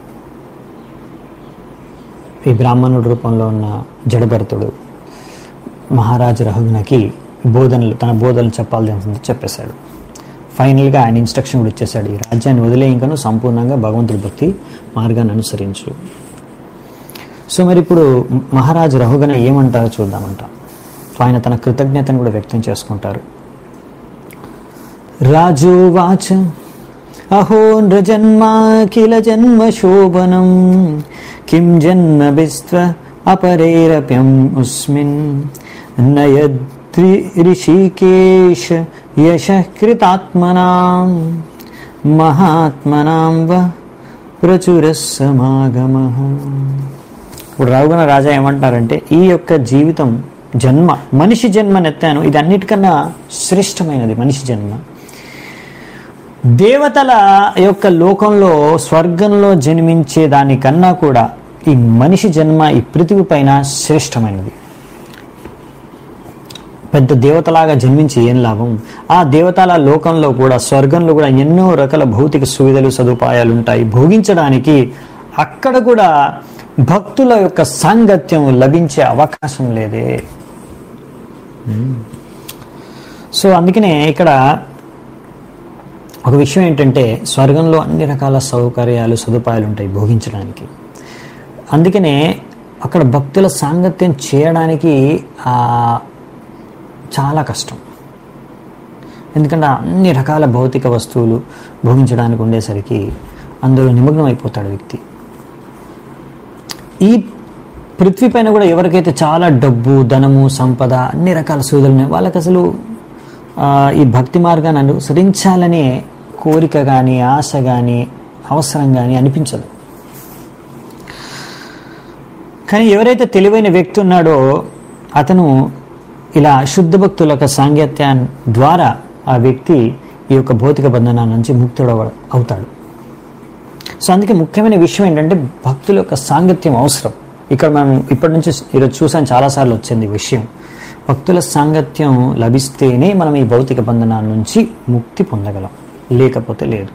ఈ బ్రాహ్మణుడి రూపంలో ఉన్న జడభరతుడు మహారాజు రహుగుణకి బోధనలు తన బోధనలు చెప్పాల్సింది చెప్పేశాడు ఫైనల్గా ఆయన ఇన్స్ట్రక్షన్ కూడా ఇచ్చేశాడు ఈ రాజ్యాన్ని వదిలే ఇంకను సంపూర్ణంగా భగవంతుడి భక్తి మార్గాన్ని అనుసరించు సో మరి ఇప్పుడు మహారాజు రహుగణ ఏమంటారో చూద్దామంట సో ఆయన తన కృతజ్ఞతను కూడా వ్యక్తం చేసుకుంటారు రాజువాచ అహో నృజన్మాఖిల జన్మ శోభనం కిం జన్మ విశ్వ అపరేరప్యం ఉస్మిన్ నయద్రి ఋషికేశ యశకృతాత్మనాం మహాత్మనాం వ ప్రచుర సమాగమ ఇప్పుడు రావుగణ రాజా ఏమంటారంటే ఈ యొక్క జీవితం జన్మ మనిషి జన్మనెత్తాను ఇది అన్నిటికన్నా శ్రేష్టమైనది మనిషి జన్మ దేవతల యొక్క లోకంలో స్వర్గంలో జన్మించే దానికన్నా కూడా ఈ మనిషి జన్మ ఈ పృథివీ పైన శ్రేష్టమైనది పెద్ద దేవతలాగా జన్మించి ఏం లాభం ఆ దేవతల లోకంలో కూడా స్వర్గంలో కూడా ఎన్నో రకాల భౌతిక సువిధలు సదుపాయాలు ఉంటాయి భోగించడానికి అక్కడ కూడా భక్తుల యొక్క సాంగత్యం లభించే అవకాశం లేదే సో అందుకనే ఇక్కడ ఒక విషయం ఏంటంటే స్వర్గంలో అన్ని రకాల సౌకర్యాలు సదుపాయాలు ఉంటాయి భోగించడానికి అందుకనే అక్కడ భక్తుల సాంగత్యం చేయడానికి ఆ, చాలా కష్టం ఎందుకంటే అన్ని రకాల భౌతిక వస్తువులు భోగించడానికి ఉండేసరికి అందులో నిమగ్నం అయిపోతాడు వ్యక్తి ఈ పృథ్వీ పైన కూడా ఎవరికైతే చాలా డబ్బు ధనము సంపద అన్ని రకాల సువిధలు ఉన్నాయి వాళ్ళకి అసలు ఆ, ఈ భక్తి మార్గాన్ని అనుసరించాలనే కోరిక కానీ ఆశ కానీ అవసరం కానీ అనిపించదు కానీ ఎవరైతే తెలివైన వ్యక్తి ఉన్నాడో అతను ఇలా శుద్ధ భక్తుల యొక్క సాంగత్యం ద్వారా ఆ వ్యక్తి ఈ యొక్క భౌతిక బంధనాల నుంచి ముక్తుడు అవుతాడు సో అందుకే ముఖ్యమైన విషయం ఏంటంటే భక్తుల యొక్క సాంగత్యం అవసరం ఇక్కడ మనం ఇప్పటి నుంచి ఈరోజు చూసాను చాలాసార్లు వచ్చింది ఈ విషయం భక్తుల సాంగత్యం లభిస్తేనే మనం ఈ భౌతిక బంధనాల నుంచి ముక్తి పొందగలం లేకపోతే లేదు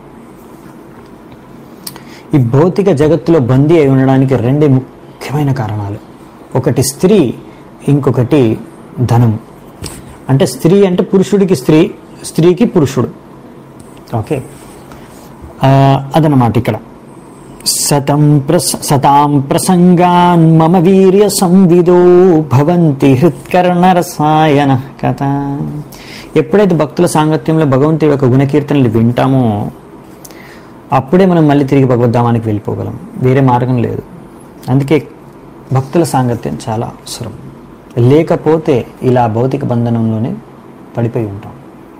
ఈ భౌతిక జగత్తులో బందీ అయి ఉండడానికి రెండే ముఖ్యమైన కారణాలు ఒకటి స్త్రీ ఇంకొకటి ధనం అంటే స్త్రీ అంటే పురుషుడికి స్త్రీ స్త్రీకి పురుషుడు ఓకే ఆ, అదనమాట ఇక్కడ సతం ప్రస సతాం ప్రసంగాన్ మమ వీర్య సంవిదో భవంతి హృత్కర్ణ రసాయన కథ ఎప్పుడైతే భక్తుల సాంగత్యంలో భగవంతుడి యొక్క గుణకీర్తనలు వింటామో అప్పుడే మనం మళ్ళీ తిరిగి భగవద్ధామానికి వెళ్ళిపోగలం వేరే మార్గం లేదు అందుకే భక్తుల సాంగత్యం చాలా అవసరం లేకపోతే ఇలా భౌతిక బంధనంలోనే పడిపోయి ఉంటాం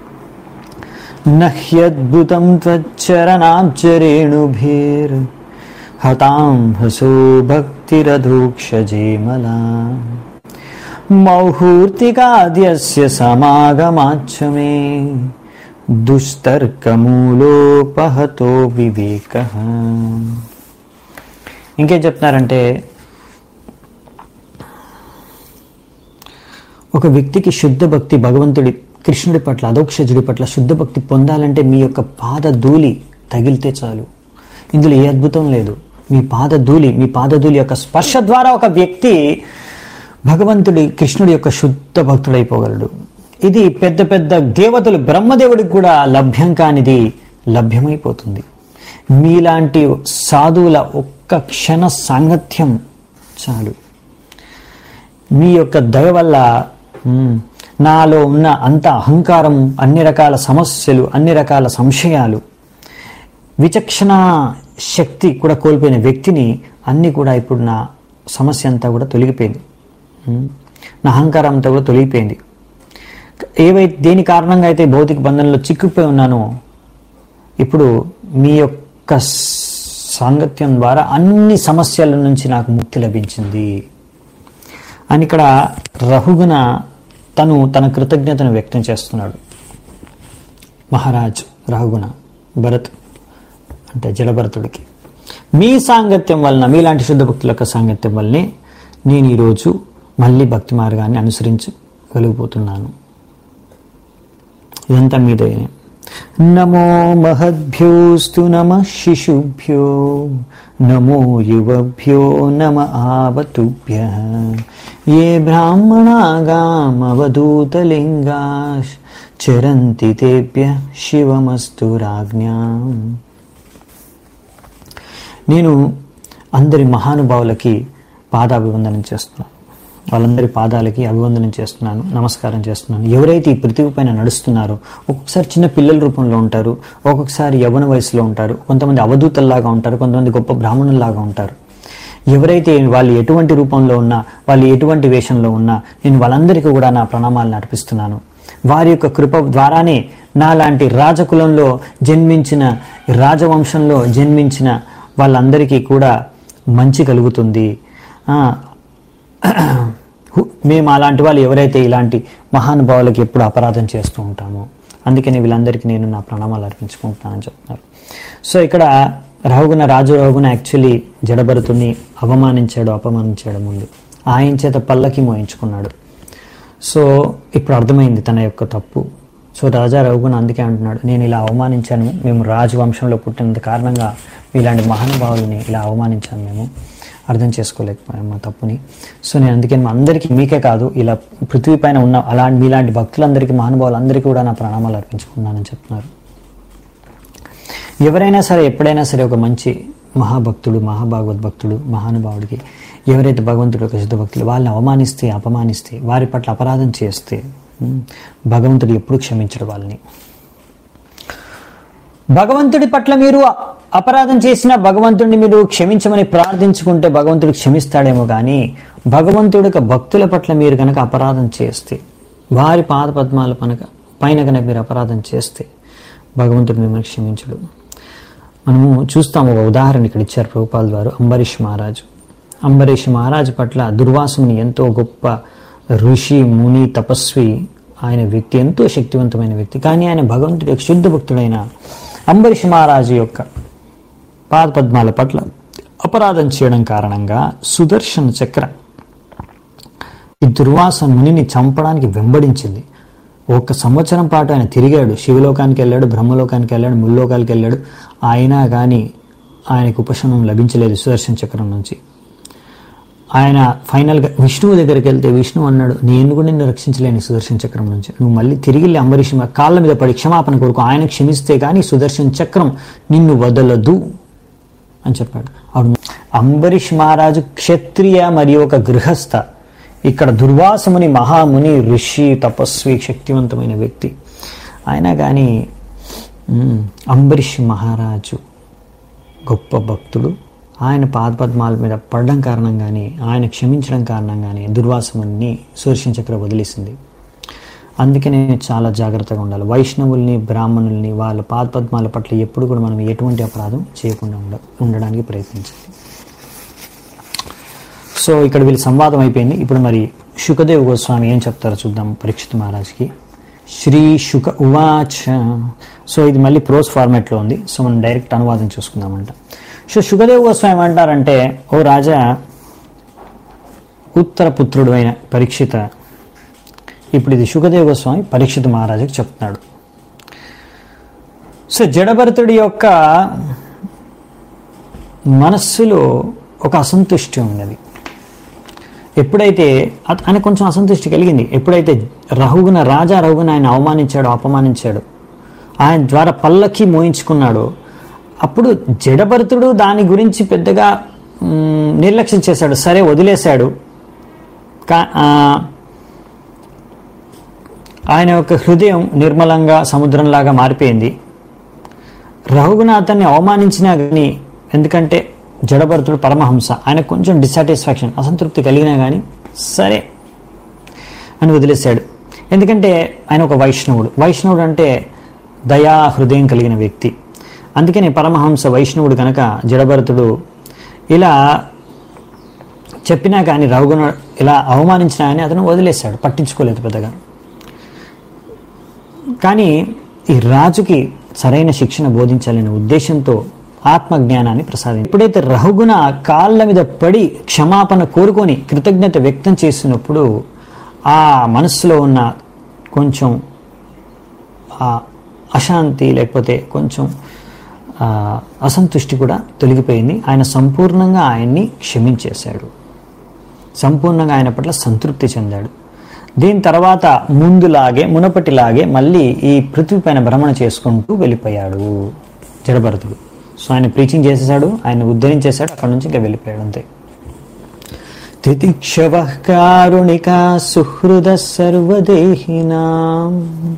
నహ్యద్భుతం త్వచ్చరణాబ్జరేణుభిర్ హతాం హసో భక్తిరధూక్షజేమలా మౌహూర్తికాద్యస్య సమాగమాచ్చ మే దుస్తర్కమూలోపహతో వివేక ఇంకేం చెప్తున్నారంటే ఒక వ్యక్తికి శుద్ధ భక్తి భగవంతుడి కృష్ణుడి పట్ల అధోక్షజుడి పట్ల శుద్ధ భక్తి పొందాలంటే మీ యొక్క పాద ధూళి తగిలితే చాలు ఇందులో ఏ అద్భుతం లేదు మీ పాద ధూళి మీ పాద ధూళి యొక్క స్పర్శ ద్వారా ఒక వ్యక్తి భగవంతుడి కృష్ణుడి యొక్క శుద్ధ భక్తుడైపోగలడు ఇది పెద్ద పెద్ద దేవతలు బ్రహ్మదేవుడికి కూడా లభ్యం కానిది లభ్యమైపోతుంది మీలాంటి సాధువుల ఒక్క క్షణ సాంగత్యం చాలు మీ యొక్క దయ వల్ల మ్, నాలో ఉన్న అంత అహంకారం అన్ని రకాల సమస్యలు అన్ని రకాల సంశయాలు విచక్షణ శక్తి కూడా కోల్పోయిన వ్యక్తిని అన్ని కూడా ఇప్పుడు నా సమస్య అంతా కూడా తొలగిపోయింది మ్, నా అహంకారం అంతా కూడా తొలగిపోయింది ఏవైతే దేని కారణంగా అయితే భౌతిక బంధంలో చిక్కుపోయి ఉన్నానో ఇప్పుడు మీ యొక్క సాంగత్యం ద్వారా అన్ని సమస్యల నుంచి నాకు ముక్తి లభించింది అని ఇక్కడ రహుగుణ తను తన కృతజ్ఞతను వ్యక్తం చేస్తున్నాడు మహారాజ్ రహుగుణ భరత్ అంటే జలభరతుడికి మీ సాంగత్యం వలన మీలాంటి శుద్ధ భక్తుల యొక్క సాంగత్యం వల్లనే నేను ఈరోజు మళ్ళీ భక్తి మార్గాన్ని అనుసరించగలిగిపోతున్నాను ఇదంతా మీదే నమో మహద్భ్యోస్తు నమ శిశుభ్యో నమో యువభ్యో నమ ఆవతుభ్య ఏ బ్రాహ్మణాగామవధూతలింగా చరంతి తేభ్య శివమస్తు రాజ్ఞాం నేను అందరి మహానుభావులకి పాదాభివందనం చేస్తున్నాను వాళ్ళందరి పాదాలకి అభివందనం చేస్తున్నాను నమస్కారం చేస్తున్నాను ఎవరైతే ఈ పృథివీ పైన నడుస్తున్నారో ఒక్కొక్కసారి చిన్న పిల్లల రూపంలో ఉంటారు ఒక్కొక్కసారి యవన వయసులో ఉంటారు కొంతమంది అవధూతల్లాగా ఉంటారు కొంతమంది గొప్ప బ్రాహ్మణుల్లాగా ఉంటారు ఎవరైతే వాళ్ళు ఎటువంటి రూపంలో ఉన్నా వాళ్ళు ఎటువంటి వేషంలో ఉన్నా నేను వాళ్ళందరికీ కూడా నా ప్రణామాలను అర్పిస్తున్నాను వారి యొక్క కృప ద్వారానే నాలాంటి రాజకులంలో జన్మించిన రాజవంశంలో జన్మించిన వాళ్ళందరికీ కూడా మంచి కలుగుతుంది ఆ, హు- మేము అలాంటి వాళ్ళు ఎవరైతే ఇలాంటి మహానుభావులకి ఎప్పుడు అపరాధం చేస్తూ ఉంటామో అందుకని వీళ్ళందరికీ నేను నా ప్రణామాలు అర్పించుకుంటున్నానని చెప్తున్నారు సో ఇక్కడ రఘుగుణ రాజు రఘుగుణ యాక్చువల్లీ జడభరతుని అవమానించాడు అపమానించాడు ముందు ఆయన చేత పల్లకి మోయించుకున్నాడు సో ఇప్పుడు అర్థమైంది తన యొక్క తప్పు సో రాజా రఘుగుణ అందుకే అంటున్నాడు నేను ఇలా అవమానించాను మేము రాజు వంశంలో పుట్టినంత కారణంగా ఇలాంటి మహానుభావులని ఇలా అవమానించాను మేము అర్థం చేసుకోలేకపోయాం మా తప్పుని సో నేను అందుకే మా అందరికీ మీకే కాదు ఇలా పృథ్వీ పైన ఉన్న అలాంటి మీలాంటి భక్తులందరికీ మహానుభావులందరికీ కూడా నా ప్రణామాలు అర్పించుకున్నానని చెప్తున్నారు ఎవరైనా సరే ఎప్పుడైనా సరే ఒక మంచి మహాభక్తుడు మహాభాగవత్ భక్తుడు మహానుభావుడికి ఎవరైతే భగవంతుడు యొక్క శుద్ధ భక్తులు వాళ్ళని అవమానిస్తే అపమానిస్తే వారి పట్ల అపరాధం చేస్తే ఉమ్, భగవంతుడు ఎప్పుడు క్షమించడు వాళ్ళని భగవంతుడి పట్ల మీరు అపరాధం చేసిన భగవంతుడిని మీరు క్షమించమని ప్రార్థించుకుంటే భగవంతుడు క్షమిస్తాడేమో కానీ భగవంతుడి యొక్క భక్తుల పట్ల మీరు కనుక అపరాధం చేస్తే వారి పాద పద్మాల పనక పైన కనుక మీరు అపరాధం చేస్తే భగవంతుడు మిమ్మల్ని క్షమించడు మనము చూస్తాం ఒక ఉదాహరణ ఇక్కడ ఇచ్చారు ప్రభుపాల్ వారు అంబరీష్ మహారాజు అంబరీష్ మహారాజు పట్ల దుర్వాసుని ఎంతో గొప్ప ఋషి ముని తపస్వి ఆయన వ్యక్తి ఎంతో శక్తివంతమైన వ్యక్తి కానీ ఆయన భగవంతుడి యొక్క శుద్ధ భక్తుడైన అంబరీష్ మహారాజు యొక్క పాదపద్మాల పట్ల అపరాధం చేయడం కారణంగా సుదర్శన చక్ర ఈ దుర్వాస మునిని చంపడానికి వెంబడించింది ఒక సంవత్సరం పాటు ఆయన తిరిగాడు శివలోకానికి వెళ్ళాడు బ్రహ్మలోకానికి వెళ్ళాడు ముల్లోకానికి వెళ్ళాడు అయినా కానీ ఆయనకు ఉపశమనం లభించలేదు సుదర్శన చక్రం నుంచి ఆయన ఫైనల్గా విష్ణువు దగ్గరికి వెళ్తే విష్ణువు అన్నాడు నేను కూడా నిన్ను రక్షించలేను సుదర్శన చక్రం నుంచి నువ్వు మళ్ళీ తిరిగి వెళ్ళి అంబరీష్ మ- కాళ్ళ మీద పడి క్షమాపణ కొరకు ఆయన క్షమిస్తే కానీ సుదర్శన చక్రం నిన్ను వదలదు అని చెప్పాడు అవును అంబరీష్ మహారాజు క్షత్రియ మరియు ఒక గృహస్థ ఇక్కడ దుర్వాసముని మహాముని ఋషి తపస్వి శక్తివంతమైన వ్యక్తి అయినా కానీ మ్, అంబరీష్ మహారాజు గొప్ప భక్తుడు ఆయన పాదపద్మాల మీద పడడం కారణంగానే ఆయన క్షమించడం కారణంగానే దుర్వాసముని సుదర్శన చక్ర వదిలేసింది అందుకనే చాలా జాగ్రత్తగా ఉండాలి వైష్ణవుల్ని బ్రాహ్మణుల్ని వాళ్ళ పాదపద్మాల పట్ల ఎప్పుడు కూడా మనం ఎటువంటి అపరాధం చేయకుండా ఉండ ఉండడానికి ప్రయత్నించాలి సో ఇక్కడ వీళ్ళ సంవాదం అయిపోయింది ఇప్పుడు మరి శుకదేవ్ గోస్వామి ఏం చెప్తారో చూద్దాం పరీక్షిత్ మహారాజ్కి శ్రీ శుక ఉవాచ సో ఇది మళ్ళీ ప్రోస్ ఫార్మాట్లో ఉంది సో మనం డైరెక్ట్ అనువాదం చూసుకుందామంట సో శుకదేవ్ గోస్వామి ఏమంటారంటే ఓ రాజా ఉత్తర పుత్రుడు అయిన పరీక్షిత ఇప్పుడు ఇది శుకదేవ గోస్వామి పరీక్షిత మహారాజుకి చెప్తున్నాడు సో జడభరతుడి యొక్క మనస్సులో ఒక అసంతుష్టి ఉన్నది ఎప్పుడైతే అత- ఆయన కొంచెం అసంతృష్టి కలిగింది ఎప్పుడైతే రఘుగుణ రాజా రఘుగుణ ఆయన అవమానించాడో అపమానించాడు ఆయన ద్వారా పల్లకి మోయించుకున్నాడో అప్పుడు జడభరతుడు దాని గురించి పెద్దగా మ్, నిర్లక్ష్యం చేశాడు సరే వదిలేశాడు కా ఆ, ఆయన యొక్క హృదయం నిర్మలంగా సముద్రంలాగా మారిపోయింది రఘుగుణ అతన్ని అవమానించినా కానీ ఎందుకంటే జడభరతుడు పరమహంస ఆయన కొంచెం డిస్సాటిస్ఫాక్షన్ అసంతృప్తి కలిగినా కానీ సరే అని వదిలేశాడు ఎందుకంటే ఆయన ఒక వైష్ణవుడు వైష్ణవుడు అంటే దయా హృదయం కలిగిన వ్యక్తి అందుకని పరమహంస వైష్ణవుడు కనుక జడభరతుడు ఇలా చెప్పినా కానీ రఘుగుణ ఇలా అవమానించినా కానీ అతను వదిలేశాడు పట్టించుకోలేదు పెద్దగా కానీ ఈ రాజుకి సరైన శిక్షణ బోధించాలనే ఉద్దేశంతో ఆత్మజ్ఞానాన్ని ప్రసాదించి ఎప్పుడైతే రఘుగుణ కాళ్ళ మీద పడి క్షమాపణ కోరుకొని కృతజ్ఞత వ్యక్తం చేసినప్పుడు ఆ మనస్సులో ఉన్న కొంచెం ఆ అశాంతి లేకపోతే కొంచెం ఆ, అసంతుష్టి కూడా తొలగిపోయింది ఆయన సంపూర్ణంగా ఆయన్ని క్షమించేశాడు సంపూర్ణంగా ఆయన పట్ల సంతృప్తి చెందాడు దీని తర్వాత ముందులాగే మునపటిలాగే మళ్ళీ ఈ పృథ్వీ పైన భ్రమణ చేసుకుంటూ వెళ్ళిపోయాడు జడభరతుడు సో ఆయన ప్రీచింగ్ చేసేసాడు ఆయన ఉద్ధరించేశాడు అక్కడ నుంచి ఇంకా వెళ్ళిపోయాడు అంతే తితిక్షవ కారుణిక సుహృద సర్వదేహినాం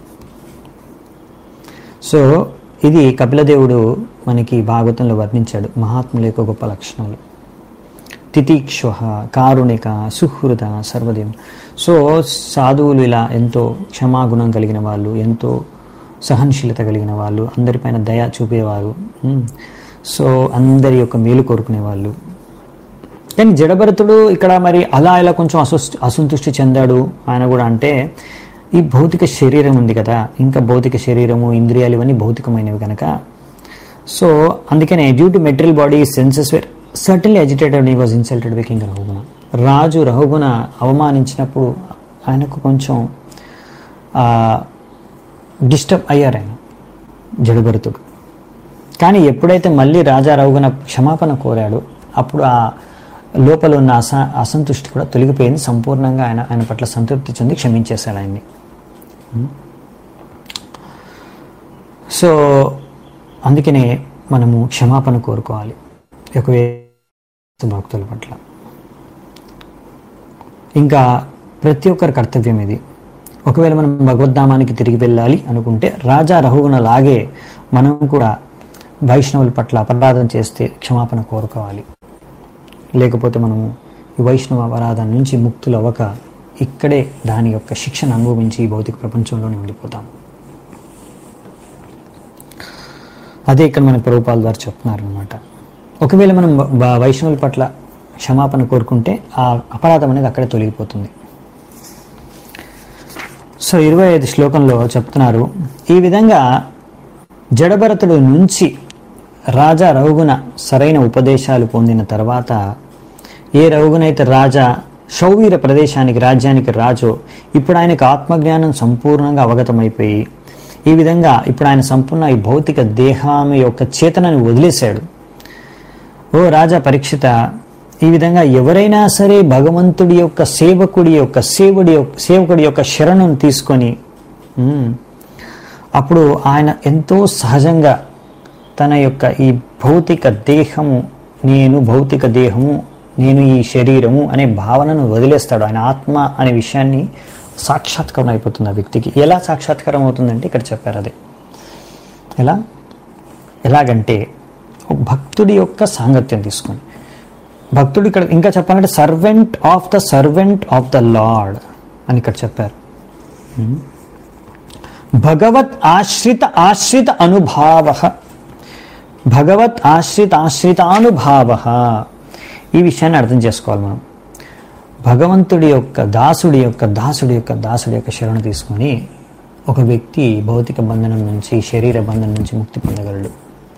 సో ఇది కపిలదేవుడు మనకి భాగవతంలో వర్ణించాడు మహాత్ముల యొక్క గొప్ప లక్షణాలు తితిక్ష కారుణిక సుహృద సర్వదేం సో సాధువులు ఇలా ఎంతో క్షమాగుణం కలిగిన వాళ్ళు ఎంతో సహనశీలత కలిగిన వాళ్ళు అందరిపైన దయ చూపేవారు ఉమ్. సో అందరి యొక్క మేలు కోరుకునే వాళ్ళు కానీ జడభరతుడు ఇక్కడ మరి అలా ఇలా కొంచెం అసృష్టి అసంతుష్టి చెందాడు ఆయన కూడా అంటే ఈ భౌతిక శరీరం ఉంది కదా ఇంకా భౌతిక శరీరము ఇంద్రియాలు ఇవన్నీ భౌతికమైనవి కనుక సో అందుకనే due to material body senses were certainly agitated he was insulted by king Rahugana రాజు రఘుగుణ అవమానించినప్పుడు ఆయనకు కొంచెం డిస్టర్బ్ అయ్యారు ఆయన జడభరతుడు కానీ ఎప్పుడైతే మళ్ళీ రాజా రఘుగుణ క్షమాపణ కోరాడో అప్పుడు ఆ లోపల ఉన్న అస అసంతుష్టి కూడా తొలగిపోయింది సంపూర్ణంగా ఆయన ఆయన పట్ల సంతృప్తి చెంది క్షమించేశాడు ఆయన్ని సో అందుకనే మనము క్షమాపణ కోరుకోవాలి ఒక వ్యక్తి భక్తుల పట్ల ఇంకా ప్రతి ఒక్కరి కర్తవ్యం ఇది ఒకవేళ మనం భగవద్ధామానికి తిరిగి వెళ్ళాలి అనుకుంటే రాజా రఘుగుణ లాగే మనం కూడా వైష్ణవుల పట్ల అపరాధం చేస్తే క్షమాపణ కోరుకోవాలి లేకపోతే మనము ఈ వైష్ణవ అపరాధం నుంచి ముక్తులు అవ్వక ఇక్కడే దాని యొక్క శిక్షను అనుభవించి ఈ భౌతిక ప్రపంచంలోనే ఉండిపోతాం అదే ఇక్కడ మన ప్రభుపాల ద్వారా చెప్తున్నారు అనమాట ఒకవేళ మనం వ- వ- వైష్ణవుల పట్ల క్షమాపణ కోరుకుంటే ఆ అపరాధం అనేది అక్కడే తొలగిపోతుంది సో ఇరవై ఐదు శ్లోకంలో చెప్తున్నారు ఈ విధంగా జడభరతుడు నుంచి రాజా రఘుగుణ సరైన ఉపదేశాలు పొందిన తర్వాత ఏ రఘుగునైతే రాజా శౌవీర ప్రదేశానికి రాజ్యానికి రాజో ఇప్పుడు ఆయనకు ఆత్మజ్ఞానం సంపూర్ణంగా అవగతమైపోయి ఈ విధంగా ఇప్పుడు ఆయన సంపూర్ణ ఈ భౌతిక దేహం యొక్క చేతనని వదిలేశాడు ఓ రాజా పరీక్షిత ఈ విధంగా ఎవరైనా సరే భగవంతుడి యొక్క సేవకుడి యొక్క సేవుడి యొక్క సేవకుడి యొక్క శరణను తీసుకొని ఉమ్, అప్పుడు ఆయన ఎంతో సహజంగా తన యొక్క ఈ భౌతిక దేహము నేను భౌతిక దేహము నేను ఈ శరీరము అనే భావనను వదిలేస్తాడు ఆయన ఆత్మ అనే విషయాన్ని సాక్షాత్కారం అయిపోతుంది ఆ వ్యక్తికి ఎలా సాక్షాత్కారం అవుతుందంటే ఇక్కడ చెప్పారు అదే ఎలా ఎలాగంటే ఒక భక్తుడి యొక్క సాంగత్యం తీసుకొని భక్తుడు ఇక్కడ ఇంకా చెప్పాలంటే servant of the servant of the Lord అని ఇక్కడ చెప్పారు ఉమ్. భగవత్ ఆశ్రిత ఆశ్రిత అనుభావ భగవత్ ఆశ్రిత ఆశ్రితానుభావ ఈ విషయాన్ని అర్థం చేసుకోవాలి మనం భగవంతుడి యొక్క దాసుడి యొక్క దాసుడి యొక్క దాసుడి యొక్క శరణు తీసుకొని ఒక వ్యక్తి భౌతిక బంధనం నుంచి శరీర బంధనం నుంచి ముక్తి పొందగలడు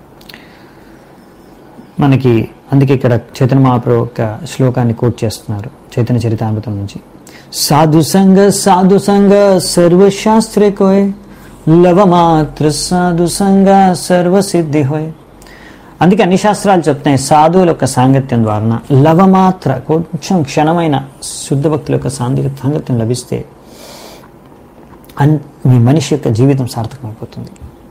మనకి అందుకే ఇక్కడ చైతన్య మహాప్రభు యొక్క శ్లోకాన్ని కోట్ చేస్తున్నారు చైతన్య చరితామృతం నుంచి సాధు సంగ సాధు సంగ సర్వశాస్త్రే కోయ్ లవమాత్ర సాధు సంగ సర్వసిద్ధి హోయ్ అందుకే అన్ని శాస్త్రాలు చెప్తున్నాయి సాధువుల యొక్క సాంగత్యం ద్వారా లవమాత్ర కొంచెం క్షణమైన శుద్ధ భక్తుల యొక్క సాంగి సాంగత్యం లభిస్తే అన్ మీ మనిషి యొక్క జీవితం సార్థకమైపోతుంది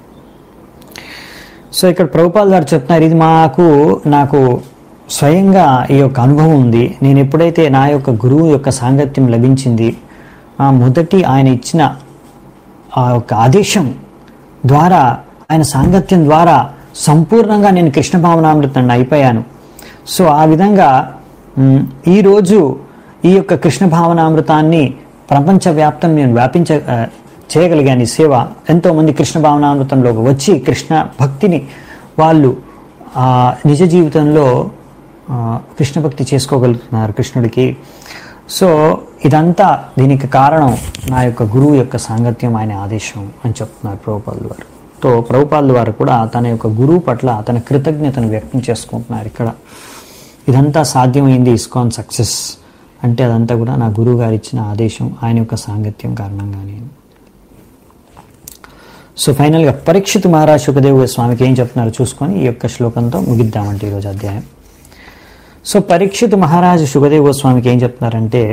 సో ఇక్కడ ప్రభుపాల్ గారు చెప్తున్నారు ఇది మాకు నాకు స్వయంగా ఈ యొక్క అనుభవం ఉంది నేను ఎప్పుడైతే నా యొక్క గురువు యొక్క సాంగత్యం లభించింది ఆ మొదటి ఆయన ఇచ్చిన ఆ యొక్క ఆదేశం ద్వారా ఆయన సాంగత్యం ద్వారా సంపూర్ణంగా నేను కృష్ణ భావనామృతాన్ని అయిపోయాను సో ఆ విధంగా మ్, ఈరోజు ఈ యొక్క కృష్ణ భావనామృతాన్ని ప్రపంచవ్యాప్తం నేను వ్యాపించ ఆ, చేయగలిగాను ఈ సేవ ఎంతోమంది కృష్ణ భావనామృతంలోకి వచ్చి కృష్ణ భక్తిని వాళ్ళు ఆ, నిజ జీవితంలో ఆ, కృష్ణ భక్తి చేసుకోగలుగుతున్నారు కృష్ణుడికి సో ఇదంతా దీనికి కారణం నా యొక్క గురువు యొక్క సాంగత్యం ఆయన ఆదేశం అని చెప్తున్నారు ప్రభుపాల్ వారు తో ప్రభుపాల్ వారు కూడా తన యొక్క గురువు పట్ల తన కృతజ్ఞతను వ్యక్తం చేసుకుంటున్నారు ఇక్కడ ఇదంతా సాధ్యమైంది ఇస్కాన్ సక్సెస్ అంటే అదంతా కూడా నా గురువు గారు ఇచ్చిన ఆదేశం ఆయన యొక్క సాంగత్యం కారణంగానే సో ఫైనల్గా పరీక్షిత్ మహారాజ్ సుఖదేవ్ స్వామికి ఏం చెప్తున్నారో చూసుకొని ఈ యొక్క శ్లోకంతో ముగిద్దామంటే ఈరోజు అధ్యాయం సో పరీక్షిత్ మహారాజు సుఖదేవ్ గోస్వామికి ఏం చెప్తున్నారంటే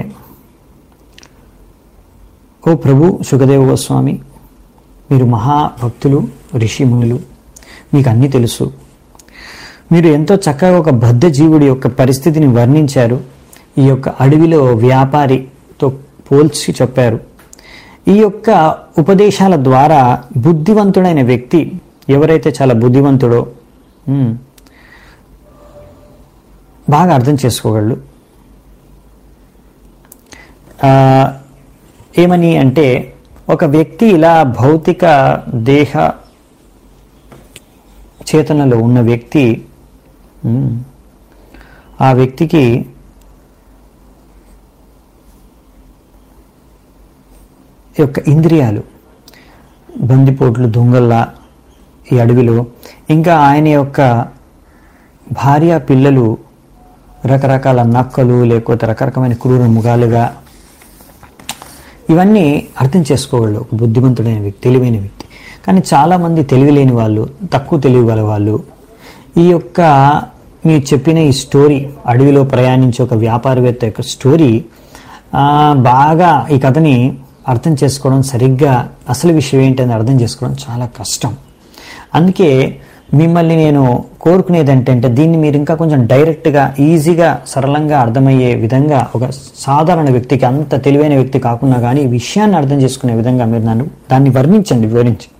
ఓ ప్రభు సుఖదేవ్ గోస్వామి మీరు మహాభక్తులు ఋషిమునులు మీకు అన్నీ తెలుసు మీరు ఎంతో చక్కగా ఒక బద్ధ జీవుడి యొక్క పరిస్థితిని వర్ణించారు ఈ యొక్క అడవిలో వ్యాపారితో పోల్చి చెప్పారు ఈ యొక్క ఉపదేశాల ద్వారా బుద్ధివంతుడైన వ్యక్తి ఎవరైతే చాలా బుద్ధివంతుడో ఉమ్, బాగా అర్థం చేసుకోగలడు ఆ, ఏమని అంటే ఒక వ్యక్తి ఇలా భౌతిక దేహ చేతనలో ఉన్న వ్యక్తి ఉమ్, ఆ వ్యక్తికి యొక్క ఇంద్రియాలు బందిపోట్లు దొంగల్లా ఈ అడవిలో ఇంకా ఆయన యొక్క భార్య పిల్లలు రకరకాల నక్కలు లేకపోతే రకరకమైన క్రూర ముఖాలుగా ఇవన్నీ అర్థం చేసుకోగలడు ఒక బుద్ధిమంతుడైన వ్యక్తి తెలివైన వ్యక్తి కానీ చాలామంది తెలివి లేని వాళ్ళు తక్కువ తెలివి గల వాళ్ళు ఈ యొక్క మీరు చెప్పిన ఈ స్టోరీ అడవిలో ప్రయాణించే ఒక వ్యాపారవేత్త యొక్క స్టోరీ ఆ, బాగా ఈ కథని అర్థం చేసుకోవడం సరిగ్గా అసలు విషయం ఏంటని అర్థం చేసుకోవడం చాలా కష్టం అందుకే మిమ్మల్ని నేను కోరుకునేది ఏంటంటే దీన్ని మీరు ఇంకా కొంచెం డైరెక్ట్గా ఈజీగా సరళంగా అర్థమయ్యే విధంగా ఒక సాధారణ వ్యక్తికి అంత తెలివైన వ్యక్తి కాకుండా కానీ ఈ విషయాన్ని అర్థం చేసుకునే విధంగా మీరు నన్ను దాన్ని వర్ణించండి వివరించి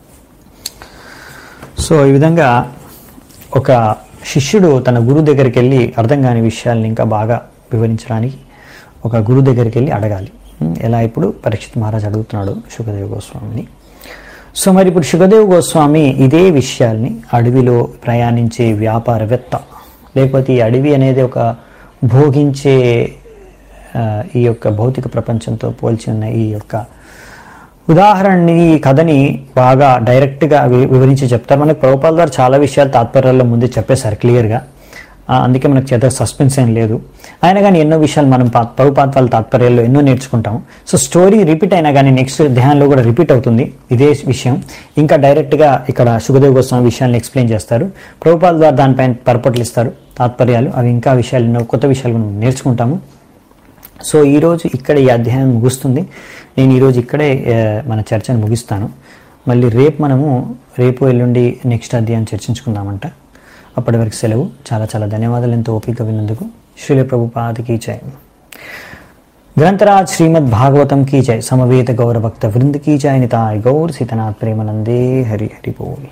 సో ఈ విధంగా ఒక శిష్యుడు తన గురువు దగ్గరికి వెళ్ళి అర్థం కాని విషయాల్ని ఇంకా బాగా వివరించడానికి ఒక గురువు దగ్గరికి వెళ్ళి అడగాలి ఉం, ఎలా ఇప్పుడు పరీక్షిత్ మహారాజ్ అడుగుతున్నాడు సుఖదేవ్ గోస్వామిని సో మరి ఇప్పుడు సుఖదేవ్ గోస్వామి ఇదే విషయాల్ని అడవిలో ప్రయాణించే వ్యాపారవేత్త లేకపోతే ఈ అడవి అనేది ఒక భోగించే ఆ, ఈ యొక్క భౌతిక ప్రపంచంతో పోల్చి ఉన్న ఈ యొక్క ఉదాహరణని ఈ కథని బాగా డైరెక్ట్గా వి- వివరించి చెప్తారు మనకి ప్రభుపాల్ గారు చాలా విషయాలు తాత్పర్యాల్లో ముందే చెప్పేశారు క్లియర్గా ఆ, అందుకే మనకు చేత సస్పెన్స్ ఏం లేదు అయినా కానీ ఎన్నో విషయాలు మనం పా- ప్రభుపాద్ వాళ్ళ తాత్పర్యాల్లో ఎన్నో నేర్చుకుంటాం సో స్టోరీ రిపీట్ అయినా కానీ నెక్స్ట్ ధ్యానంలో కూడా రిపీట్ అవుతుంది ఇదే విషయం ఇంకా డైరెక్ట్గా ఇక్కడ సుఖదేవ్ గోస్వామి విషయాలను ఎక్స్ప్లెయిన్ చేస్తారు ప్రభుపాల్ గారు దానిపైన పరపట్లు ఇస్తారు తాత్పర్యాలు అవి ఇంకా విషయాలు ఎన్నో కొత్త విషయాలు మనం నేర్చుకుంటాము సో ఈరోజు ఇక్కడ ఈ అధ్యాయం ముగుస్తుంది నేను ఈరోజు ఇక్కడే ఆ, మన చర్చను ముగిస్తాను మళ్ళీ రేపు మనము రేపు ఎల్లుండి నెక్స్ట్ అధ్యాయం చర్చించుకుందామంట అప్పటి వరకు సెలవు చాలా చాలా ధన్యవాదాలు ఎంతో ఓపిక విన్నందుకు శ్రీల ప్రభుపాదికి జై గ్రంథరాజ్ శ్రీమద్ భాగవతం की जय समवेत गौर भक्त वृंद की जय निताय गौर सीतनाथ प्रेमानंदे हरि हरि बोल